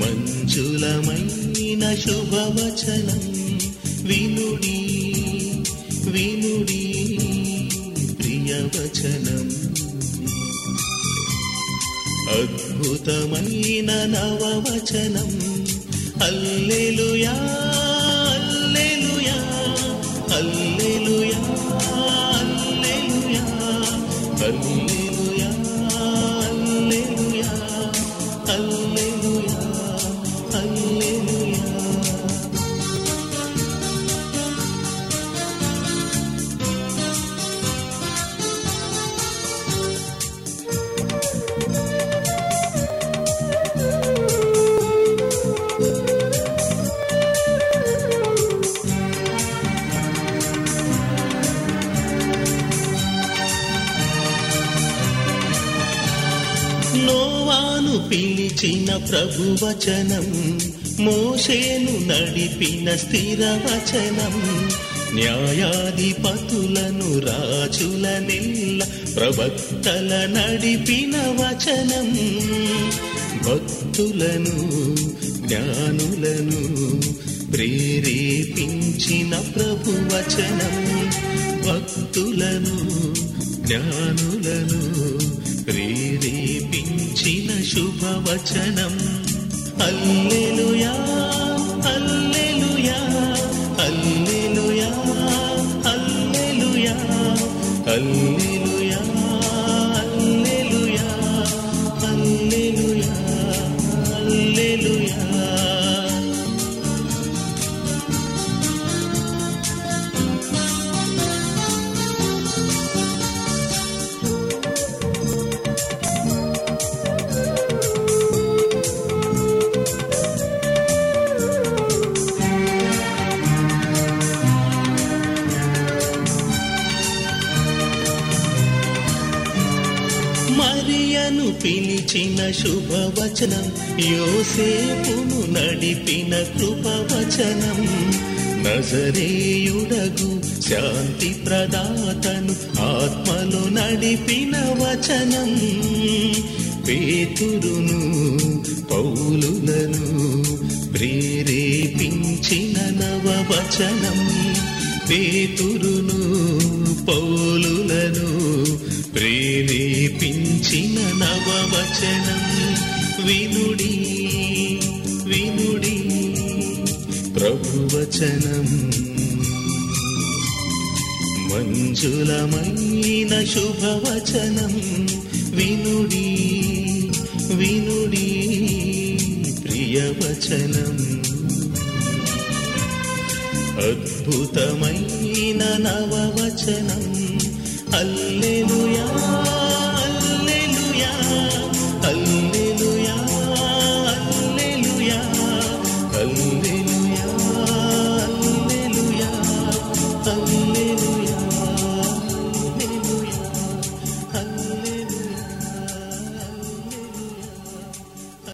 మంజులమైన శుభవచనం వినుడి వినుడి ప్రియవచనం అద్భుతమైన నవవచనం అల్లెలుయా అల్లెలుయా అల్లెలుయా అల్లెలుయా అల్లెలుయా అల్లెలుయా అల్లెలుయా అల్లెలుయా నోవాను పిలిచిన ప్రభువచనం మోషేను నడిపిన స్థిర వచనం న్యాయాధిపతులను రాజుల నెల్ల ప్రవక్తల నడిపిన వచనం భక్తులను జ్ఞానులను ప్రేరేపించిన ప్రభువచనం భక్తులను జ్ఞానులను ప్రేరేపించిన శుభవచనం అల్లెలుయా అల్లెలుయా అల్లెలుయా అల్లెలుయా అల్లెలుయా అల్లెలుయా అల్లెలుయా అల్లెలుయా మరియను పిలిచిన శుభవచనం యోసేపును నడిపిన కృపవచనం నజరేయుడగు శాంతి ప్రదాతను ఆత్మలో నడిపిన వచనం పేతురును పౌలులను ప్రేరేపించిన నవవచనం పేతురును పౌలులను ప్రేరేపించిన నవవచనం వినుడి వినుడి ప్రభువచనం మంజులమైన శుభవచనం వినుడి వినుడి ప్రియవచనం అద్భుతమైన నవవచనం అల్లెలుయా అల్లెలుయా అల్లెలుయా అల్లెలుయా అల్లెలుయా అల్లెలుయా అల్లెలుయా